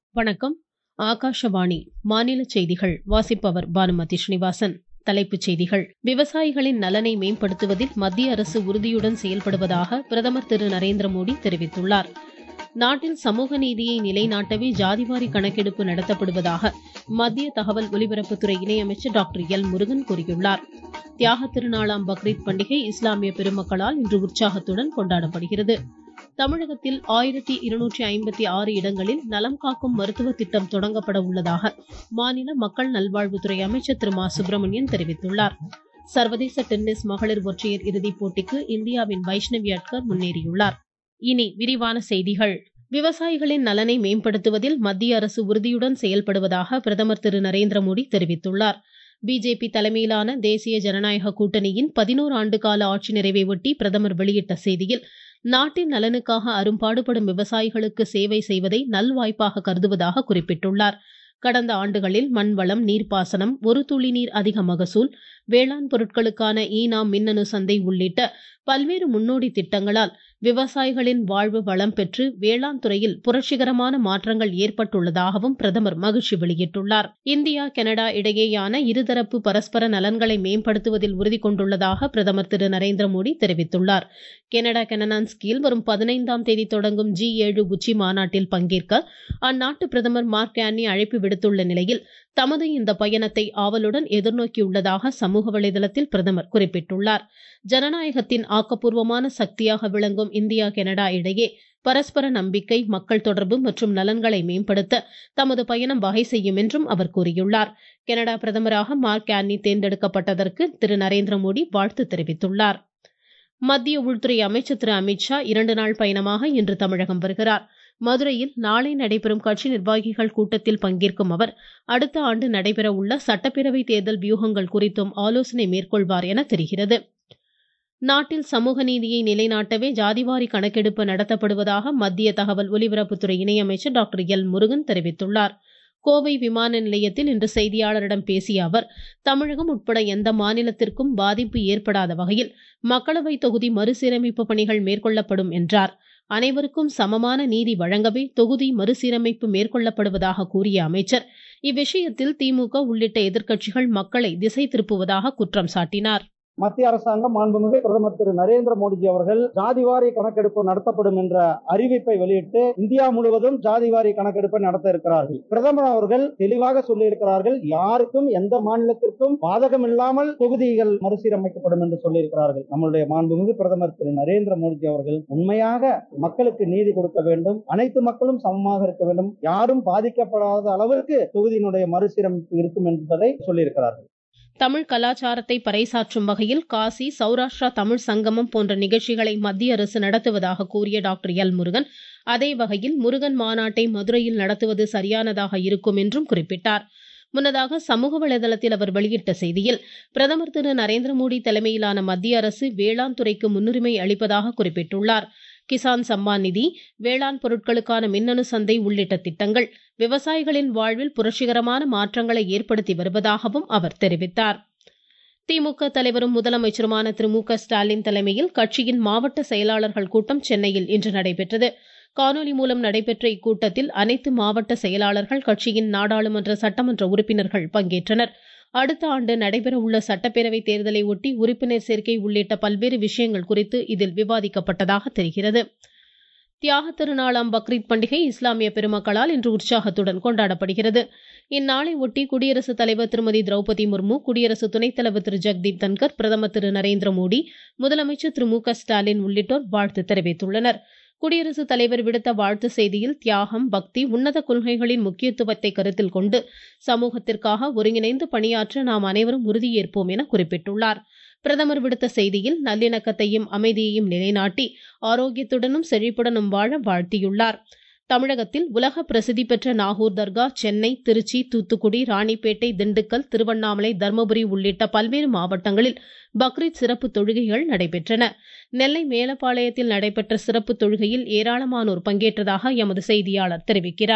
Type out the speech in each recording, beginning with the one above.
வணக்கம் ஆகாஷவாணி மாநில செய்திகள் வாசிப்பவர் பானுமதி ஸ்ரீனிவாசன் தலைப்புச் செய்திகள் விவசாயிகளின் நலனை மேம்படுத்துவதில் மத்திய அரசு உறுதியுடன் செயல்படுவதாக பிரதமர் திரு நரேந்திர மோடி தெரிவித்துள்ளார் நாட்டில் சமூக நீதியை நிலைநாட்டவே ஜாதிவாரி கணக்கெடுப்பு நடத்தப்படுவதாக மத்திய தகவல் ஒலிபரப்புத்துறை இணையமைச்சர் டாக்டர் எல் முருகன் கூறியுள்ளார் தியாக திருநாளாம் பக்ரீத் பண்டிகை இஸ்லாமிய பெருமக்களால் இன்று உற்சாகத்துடன் கொண்டாடப்படுகிறது தமிழகத்தில் ஆயிரத்தி இருநூற்றி ஐம்பத்தி ஆறு இடங்களில் நலம் காக்கும் மருத்துவ திட்டம் தொடங்கப்பட உள்ளதாக மாநில மக்கள் நல்வாழ்வுத்துறை அமைச்சர் திரு மா சுப்பிரமணியன் தெரிவித்துள்ளார் சர்வதேச டென்னிஸ் மகளிர் ஒற்றையர் இறுதிப் போட்டிக்கு இந்தியாவின் வைஷ்ணவி அட்கர் முன்னேறியுள்ளார் இனி விரிவான செய்திகள் விவசாயிகளின் நலனை மேம்படுத்துவதில் மத்திய அரசு உறுதியுடன் செயல்படுவதாக பிரதமர் திரு நரேந்திர மோடி தெரிவித்துள்ளார் பிஜேபி தலைமையிலான தேசிய ஜனநாயக கூட்டணியின் பதினோரு ஆண்டு கால ஆட்சி நிறைவை ஒட்டி பிரதமர் வெளியிட்ட செய்தியில் நாட்டின் நலனுக்காக அரும்பாடுபடும் விவசாயிகளுக்கு சேவை செய்வதை நல்வாய்ப்பாக கருதுவதாக குறிப்பிட்டுள்ளார் கடந்த ஆண்டுகளில் மண்வளம் நீர்ப்பாசனம் ஒரு துளி நீர் அதிக மகசூல் வேளாண் பொருட்களுக்கான ஈ நாம் மின்னணு சந்தை உள்ளிட்ட பல்வேறு முன்னோடி திட்டங்களால் விவசாயிகளின் வாழ்வு வளம் பெற்று வேளாண் துறையில் புரட்சிகரமான மாற்றங்கள் ஏற்பட்டுள்ளதாகவும் பிரதமர் மகிழ்ச்சி வெளியிட்டுள்ளார் இந்தியா கனடா இடையேயான இருதரப்பு பரஸ்பர நலன்களை மேம்படுத்துவதில் உறுதி கொண்டுள்ளதாக பிரதமர் திரு நரேந்திர மோடி தெரிவித்துள்ளார் கனடா கெனனான்ஸ்கியில் வரும் பதினைந்தாம் தேதி தொடங்கும் ஜி ஏழு உச்சி மாநாட்டில் பங்கேற்க அந்நாட்டு பிரதமர் மார்க் ஆன்னி அழைப்பு விடுத்துள்ள நிலையில் தமது இந்த பயணத்தை ஆவலுடன் எதிர்நோக்கியுள்ளதாக சமூக வலைதளத்தில் பிரதமர் குறிப்பிட்டுள்ளார் ஜனநாயகத்தின் ஆக்கப்பூர்வமான சக்தியாக விளங்கும் இந்தியா கனடா இடையே பரஸ்பர நம்பிக்கை மக்கள் தொடர்பு மற்றும் நலன்களை மேம்படுத்த தமது பயணம் வகை செய்யும் என்றும் அவர் கூறியுள்ளார் கனடா பிரதமராக மார்க் ஆன்னி தேர்ந்தெடுக்கப்பட்டதற்கு திரு நரேந்திர மோடி வாழ்த்து தெரிவித்துள்ளார் மத்திய உள்துறை அமைச்சர் திரு அமித்ஷா இரண்டு நாள் பயணமாக இன்று தமிழகம் வருகிறார் மதுரையில் நாளை நடைபெறும் கட்சி நிர்வாகிகள் கூட்டத்தில் பங்கேற்கும் அவர் அடுத்த ஆண்டு நடைபெற உள்ள சட்டப்பேரவை தேர்தல் வியூகங்கள் குறித்தும் ஆலோசனை மேற்கொள்வார் என தெரிகிறது நாட்டில் சமூக நீதியை நிலைநாட்டவே ஜாதிவாரி கணக்கெடுப்பு நடத்தப்படுவதாக மத்திய தகவல் ஒலிபரப்புத்துறை இணையமைச்சர் டாக்டர் எல் முருகன் தெரிவித்துள்ளார் கோவை விமான நிலையத்தில் இன்று செய்தியாளரிடம் பேசிய அவர் தமிழகம் உட்பட எந்த மாநிலத்திற்கும் பாதிப்பு ஏற்படாத வகையில் மக்களவை தொகுதி மறுசீரமைப்பு பணிகள் மேற்கொள்ளப்படும் என்றார் அனைவருக்கும் சமமான நீதி வழங்கவே தொகுதி மறுசீரமைப்பு மேற்கொள்ளப்படுவதாக கூறிய அமைச்சர் இவ்விஷயத்தில் திமுக உள்ளிட்ட எதிர்க்கட்சிகள் மக்களை திசை திருப்புவதாக குற்றம் சாட்டினார் மத்திய அரசாங்கம் மாண்புமிகு பிரதமர் திரு நரேந்திர மோடிஜி அவர்கள் ஜாதிவாரி கணக்கெடுப்பு நடத்தப்படும் என்ற அறிவிப்பை வெளியிட்டு இந்தியா முழுவதும் ஜாதிவாரி கணக்கெடுப்பை நடத்த இருக்கிறார்கள் பிரதமர் அவர்கள் தெளிவாக சொல்லியிருக்கிறார்கள் யாருக்கும் எந்த மாநிலத்திற்கும் பாதகம் இல்லாமல் தொகுதிகள் மறுசீரமைக்கப்படும் என்று சொல்லியிருக்கிறார்கள் நம்மளுடைய மாண்புமிகு பிரதமர் திரு நரேந்திர மோடிஜி அவர்கள் உண்மையாக மக்களுக்கு நீதி கொடுக்க வேண்டும் அனைத்து மக்களும் சமமாக இருக்க வேண்டும் யாரும் பாதிக்கப்படாத அளவிற்கு தொகுதியினுடைய மறுசீரமைப்பு இருக்கும் என்பதை சொல்லியிருக்கிறார்கள் தமிழ் கலாச்சாரத்தை பறைசாற்றும் வகையில் காசி சௌராஷ்டிரா தமிழ் சங்கமம் போன்ற நிகழ்ச்சிகளை மத்திய அரசு நடத்துவதாக கூறிய டாக்டர் எல் முருகன் அதே வகையில் முருகன் மாநாட்டை மதுரையில் நடத்துவது சரியானதாக இருக்கும் என்றும் குறிப்பிட்டார் முன்னதாக சமூக வலைதளத்தில் அவர் வெளியிட்ட செய்தியில் பிரதமர் திரு நரேந்திர மோடி தலைமையிலான மத்திய அரசு வேளாண் துறைக்கு முன்னுரிமை அளிப்பதாக குறிப்பிட்டுள்ளார் கிசான் சம்மான் நிதி வேளாண் பொருட்களுக்கான மின்னணு சந்தை உள்ளிட்ட திட்டங்கள் விவசாயிகளின் வாழ்வில் புரட்சிகரமான மாற்றங்களை ஏற்படுத்தி வருவதாகவும் அவர் தெரிவித்தார் திமுக தலைவரும் முதலமைச்சருமான திரு மு க ஸ்டாலின் தலைமையில் கட்சியின் மாவட்ட செயலாளர்கள் கூட்டம் சென்னையில் இன்று நடைபெற்றது காணொலி மூலம் நடைபெற்ற இக்கூட்டத்தில் அனைத்து மாவட்ட செயலாளர்கள் கட்சியின் நாடாளுமன்ற சட்டமன்ற உறுப்பினர்கள் பங்கேற்றனர் அடுத்த ஆண்டு நடைபெற உள்ள சட்டப்பேரவை தேர்தலை ஒட்டி உறுப்பினர் சேர்க்கை உள்ளிட்ட பல்வேறு விஷயங்கள் குறித்து இதில் விவாதிக்கப்பட்டதாக தெரிகிறது தியாக திருநாளாம் பக்ரீத் பண்டிகை இஸ்லாமிய பெருமக்களால் இன்று உற்சாகத்துடன் கொண்டாடப்படுகிறது இந்நாளை ஒட்டி குடியரசுத் தலைவர் திருமதி திரௌபதி முர்மு குடியரசு துணைத் தலைவர் திரு ஜெக்தீப் தன்கர் பிரதமர் திரு நரேந்திர மோடி முதலமைச்சர் திரு மு க ஸ்டாலின் உள்ளிட்டோர் வாழ்த்து தெரிவித்துள்ளனர் குடியரசுத் தலைவர் விடுத்த வாழ்த்து செய்தியில் தியாகம் பக்தி உன்னத கொள்கைகளின் முக்கியத்துவத்தை கருத்தில் கொண்டு சமூகத்திற்காக ஒருங்கிணைந்து பணியாற்ற நாம் அனைவரும் உறுதியேற்போம் என குறிப்பிட்டுள்ளார் பிரதமர் விடுத்த செய்தியில் நல்லிணக்கத்தையும் அமைதியையும் நிலைநாட்டி ஆரோக்கியத்துடனும் செழிப்புடனும் வாழ வாழ்த்தியுள்ளார் தமிழகத்தில் உலக பிரசித்தி பெற்ற நாகூர் தர்கா சென்னை திருச்சி தூத்துக்குடி ராணிப்பேட்டை திண்டுக்கல் திருவண்ணாமலை தர்மபுரி உள்ளிட்ட பல்வேறு மாவட்டங்களில் பக்ரீத் சிறப்பு தொழுகைகள் நடைபெற்றன நெல்லை மேலப்பாளையத்தில் நடைபெற்ற சிறப்பு தொழுகையில் ஏராளமானோர் பங்கேற்றதாக எமது செய்தியாளர் தெரிவிக்கிறார்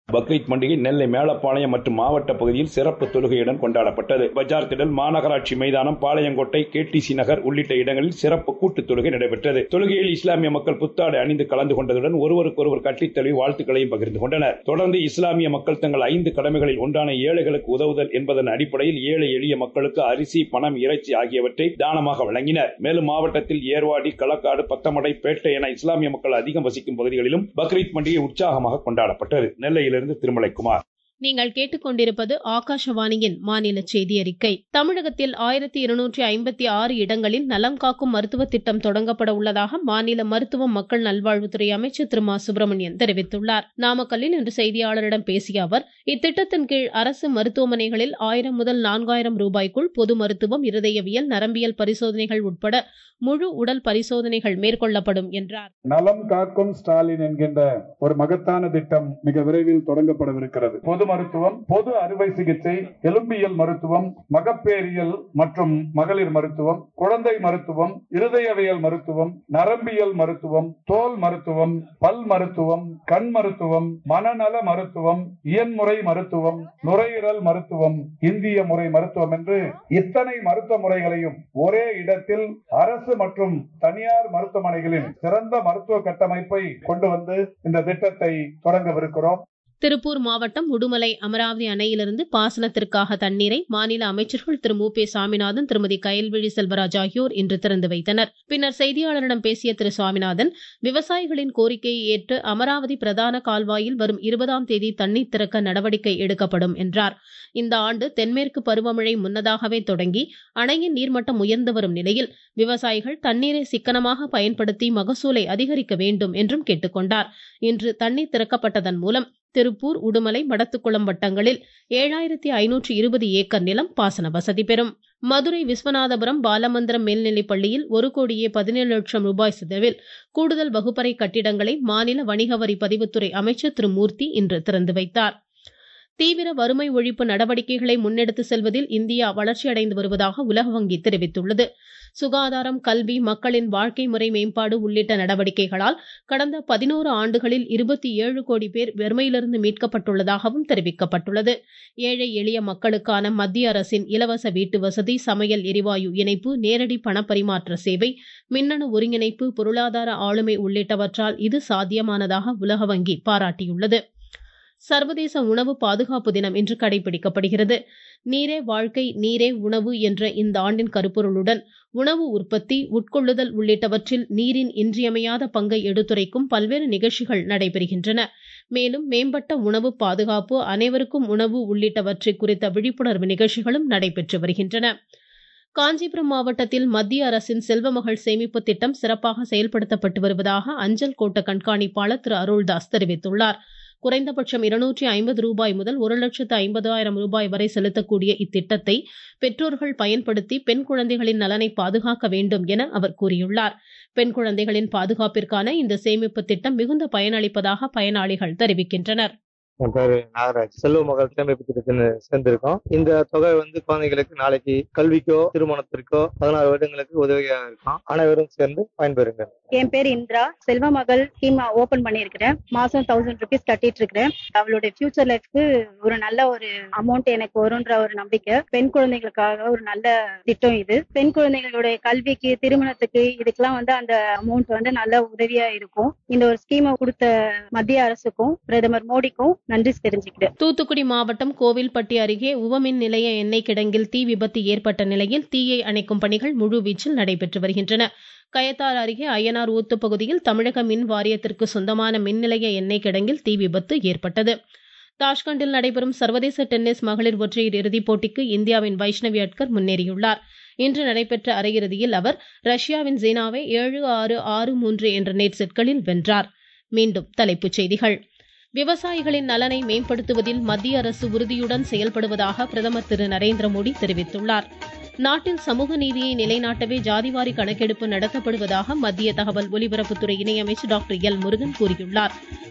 பக்ரீத் பண்டிகை நெல்லை மேலப்பாளையம் மற்றும் மாவட்ட பகுதியில் சிறப்பு தொழுகையுடன் கொண்டாடப்பட்டது பஜார் திடல் மாநகராட்சி மைதானம் பாளையங்கோட்டை கேடிசி நகர் உள்ளிட்ட இடங்களில் சிறப்பு கூட்டு தொழுகை நடைபெற்றது தொழுகையில் இஸ்லாமிய மக்கள் புத்தாடை அணிந்து கலந்து கொண்டதுடன் ஒருவருக்கொருவர் கட்டித் தழுவி வாழ்த்துக்களையும் பகிர்ந்து கொண்டனர் தொடர்ந்து இஸ்லாமிய மக்கள் தங்கள் ஐந்து கடமைகளில் ஒன்றான ஏழைகளுக்கு உதவுதல் என்பதன் அடிப்படையில் ஏழை எளிய மக்களுக்கு அரிசி பணம் இறைச்சி ஆகியவற்றை தானமாக வழங்கினர் மேலும் மாவட்டத்தில் ஏர்வாடி களக்காடு பத்தமடை பேட்டை என இஸ்லாமிய மக்கள் அதிகம் வசிக்கும் பகுதிகளிலும் பக்ரீத் பண்டிகை உற்சாகமாக கொண்டாடப்பட்டது நெல்லையில் இருந்து திருமலைக்குமார் நீங்கள் கேட்டுக்கொண்டிருப்பது ஆகாஷவாணியின் மாநில செய்தி அறிக்கை தமிழகத்தில் ஆயிரத்தி இருநூற்றி ஐம்பத்தி ஆறு இடங்களில் நலம் காக்கும் மருத்துவ திட்டம் தொடங்கப்பட உள்ளதாக மாநில மருத்துவம் மக்கள் நல்வாழ்வுத்துறை அமைச்சர் திரு மா சுப்பிரமணியன் தெரிவித்துள்ளார் நாமக்கல்லில் இன்று செய்தியாளரிடம் பேசிய அவர் இத்திட்டத்தின் கீழ் அரசு மருத்துவமனைகளில் ஆயிரம் முதல் நான்காயிரம் ரூபாய்க்குள் பொது மருத்துவம் இருதயவியல் நரம்பியல் பரிசோதனைகள் உட்பட முழு உடல் பரிசோதனைகள் மேற்கொள்ளப்படும் என்றார் நலம் காக்கும் ஸ்டாலின் என்கின்ற ஒரு மகத்தான திட்டம் மிக விரைவில் தொடங்கப்படவிருக்கிறது பொது மருத்துவம் பொது அறுவை சிகிச்சை எலும்பியல் மருத்துவம் மகப்பேரியல் மற்றும் மகளிர் மருத்துவம் குழந்தை மருத்துவம் இருதயவியல் மருத்துவம் நரம்பியல் மருத்துவம் தோல் மருத்துவம் பல் மருத்துவம் கண் மருத்துவம் மனநல மருத்துவம் இயன்முறை மருத்துவம் நுரையீரல் மருத்துவம் இந்திய முறை மருத்துவம் என்று இத்தனை மருத்துவ முறைகளையும் ஒரே இடத்தில் அரசு மற்றும் தனியார் மருத்துவமனைகளில் சிறந்த மருத்துவ கட்டமைப்பை கொண்டு வந்து இந்த திட்டத்தை தொடங்கவிருக்கிறோம் திருப்பூர் மாவட்டம் உடுமலை அமராவதி அணையிலிருந்து பாசனத்திற்காக தண்ணீரை மாநில அமைச்சர்கள் திரு மு பே சாமிநாதன் திருமதி கயல்விழி செல்வராஜ் ஆகியோர் இன்று திறந்து வைத்தனர் பின்னர் செய்தியாளரிடம் பேசிய திரு சுவாமிநாதன் விவசாயிகளின் கோரிக்கையை ஏற்று அமராவதி பிரதான கால்வாயில் வரும் இருபதாம் தேதி தண்ணீர் திறக்க நடவடிக்கை எடுக்கப்படும் என்றார் இந்த ஆண்டு தென்மேற்கு பருவமழை முன்னதாகவே தொடங்கி அணையின் நீர்மட்டம் உயர்ந்து வரும் நிலையில் விவசாயிகள் தண்ணீரை சிக்கனமாக பயன்படுத்தி மகசூலை அதிகரிக்க வேண்டும் என்றும் கேட்டுக்கொண்டார் இன்று தண்ணீர் திறக்கப்பட்டதன் மூலம் திருப்பூர் உடுமலை மடத்துக்குளம் வட்டங்களில் ஏழாயிரத்தி ஐநூற்று இருபது ஏக்கர் நிலம் பாசன வசதி பெறும் மதுரை விஸ்வநாதபுரம் பாலமந்திரம் மேல்நிலைப் பள்ளியில் ஒரு கோடியே பதினேழு லட்சம் ரூபாய் செலவில் கூடுதல் வகுப்பறை கட்டிடங்களை மாநில வணிக வரி பதிவுத்துறை அமைச்சர் திரு மூர்த்தி இன்று திறந்து வைத்தார் தீவிர வறுமை ஒழிப்பு நடவடிக்கைகளை முன்னெடுத்து செல்வதில் இந்தியா வளர்ச்சியடைந்து வருவதாக உலக வங்கி தெரிவித்துள்ளது சுகாதாரம் கல்வி மக்களின் வாழ்க்கை முறை மேம்பாடு உள்ளிட்ட நடவடிக்கைகளால் கடந்த பதினோரு ஆண்டுகளில் இருபத்தி ஏழு கோடி பேர் வறுமையிலிருந்து மீட்கப்பட்டுள்ளதாகவும் தெரிவிக்கப்பட்டுள்ளது ஏழை எளிய மக்களுக்கான மத்திய அரசின் இலவச வீட்டு வசதி சமையல் எரிவாயு இணைப்பு நேரடி பணப்பரிமாற்ற சேவை மின்னணு ஒருங்கிணைப்பு பொருளாதார ஆளுமை உள்ளிட்டவற்றால் இது சாத்தியமானதாக உலக வங்கி பாராட்டியுள்ளது சர்வதேச உணவு பாதுகாப்பு தினம் இன்று கடைபிடிக்கப்படுகிறது நீரே வாழ்க்கை நீரே உணவு என்ற இந்த ஆண்டின் கருப்பொருளுடன் உணவு உற்பத்தி உட்கொள்ளுதல் உள்ளிட்டவற்றில் நீரின் இன்றியமையாத பங்கை எடுத்துரைக்கும் பல்வேறு நிகழ்ச்சிகள் நடைபெறுகின்றன மேலும் மேம்பட்ட உணவு பாதுகாப்பு அனைவருக்கும் உணவு உள்ளிட்டவற்றை குறித்த விழிப்புணர்வு நிகழ்ச்சிகளும் நடைபெற்று வருகின்றன காஞ்சிபுரம் மாவட்டத்தில் மத்திய அரசின் செல்வமகள் சேமிப்பு திட்டம் சிறப்பாக செயல்படுத்தப்பட்டு வருவதாக அஞ்சல் கோட்ட கண்காணிப்பாளர் திரு அருள்தாஸ் தெரிவித்துள்ளார் குறைந்தபட்சம் இருநூற்றி ஐம்பது ரூபாய் முதல் ஒரு லட்சத்து ஐம்பதாயிரம் ரூபாய் வரை செலுத்தக்கூடிய இத்திட்டத்தை பெற்றோர்கள் பயன்படுத்தி பெண் குழந்தைகளின் நலனை பாதுகாக்க வேண்டும் என அவர் கூறியுள்ளார் பெண் குழந்தைகளின் பாதுகாப்பிற்கான இந்த சேமிப்பு திட்டம் மிகுந்த பயனளிப்பதாக பயனாளிகள் தெரிவிக்கின்றனர் என் பேரு நாகராஜ் செல்வ மகள் சேமிப்பு திட்டத்தில் சேர்ந்திருக்கோம் இந்த தொகை வந்து குழந்தைகளுக்கு நாளைக்கு கல்விக்கோ திருமணத்திற்கோ பதினாறு வருடங்களுக்கு உதவியாக இருக்கும் அனைவரும் சேர்ந்து பயன்பெறுங்க என் பேர் இந்திரா செல்வ மகள் ஸ்கீம் ஓபன் பண்ணியிருக்கிறேன் மாசம் தௌசண்ட் ருபீஸ் கட்டிட்டு இருக்கிறேன் அவளுடைய ஃபியூச்சர் லைஃப்க்கு ஒரு நல்ல ஒரு அமௌண்ட் எனக்கு வரும்ன்ற ஒரு நம்பிக்கை பெண் குழந்தைகளுக்காக ஒரு நல்ல திட்டம் இது பெண் குழந்தைகளுடைய கல்விக்கு திருமணத்துக்கு இதுக்கெல்லாம் வந்து அந்த அமௌண்ட் வந்து நல்ல உதவியா இருக்கும் இந்த ஒரு ஸ்கீமை கொடுத்த மத்திய அரசுக்கும் பிரதமர் மோடிக்கும் நன்றி தெரிஞ்சுக்கிறேன் தூத்துக்குடி மாவட்டம் கோவில்பட்டி அருகே உவமின் நிலைய எண்ணெய் கிடங்கில் தீ விபத்து ஏற்பட்ட நிலையில் தீயை அணைக்கும் பணிகள் முழுவீச்சில் நடைபெற்று வருகின்றன கயத்தார் அருகே அய்யனார் ஊத்து பகுதியில் தமிழக மின் வாரியத்திற்கு சொந்தமான மின் நிலைய எண்ணெய் கிடங்கில் தீ விபத்து ஏற்பட்டது தாஷ்கண்டில் நடைபெறும் சர்வதேச டென்னிஸ் மகளிர் ஒற்றையர் இறுதிப் போட்டிக்கு இந்தியாவின் வைஷ்ணவி அட்கர் முன்னேறியுள்ளார் இன்று நடைபெற்ற அரையிறுதியில் அவர் ரஷ்யாவின் ஜீனாவை ஏழு ஆறு ஆறு மூன்று என்ற நேட் செட்களில் வென்றார் மீண்டும் தலைப்புச் செய்திகள் விவசாயிகளின் நலனை மேம்படுத்துவதில் மத்திய அரசு உறுதியுடன் செயல்படுவதாக பிரதமர் திரு நரேந்திர மோடி தெரிவித்துள்ளார் நாட்டில் சமூக நீதியை நிலைநாட்டவே ஜாதிவாரி கணக்கெடுப்பு நடத்தப்படுவதாக மத்திய தகவல் ஒலிபரப்புத்துறை இணையமைச்சர் டாக்டர் எல் முருகன் கூறியுள்ளார்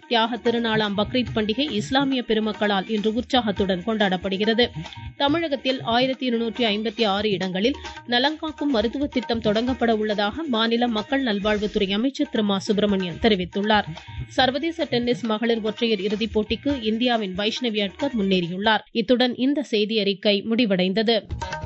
தியாக திருநாளாம் பக்ரீத் பண்டிகை இஸ்லாமிய பெருமக்களால் இன்று உற்சாகத்துடன் கொண்டாடப்படுகிறது தமிழகத்தில் ஆயிரத்தி இருநூற்றி ஐம்பத்தி ஆறு இடங்களில் நலங்காக்கும் மருத்துவ திட்டம் தொடங்கப்பட உள்ளதாக மாநில மக்கள் நல்வாழ்வுத்துறை அமைச்சர் திரு மா சுப்பிரமணியன் தெரிவித்துள்ளார் சர்வதேச டென்னிஸ் மகளிர் ஒற்றையர் இறுதிப் போட்டிக்கு இந்தியாவின் வைஷ்ணவி அட்கர் முன்னேறியுள்ளார் இத்துடன் இந்த செய்தி அறிக்கை முடிவடைந்தது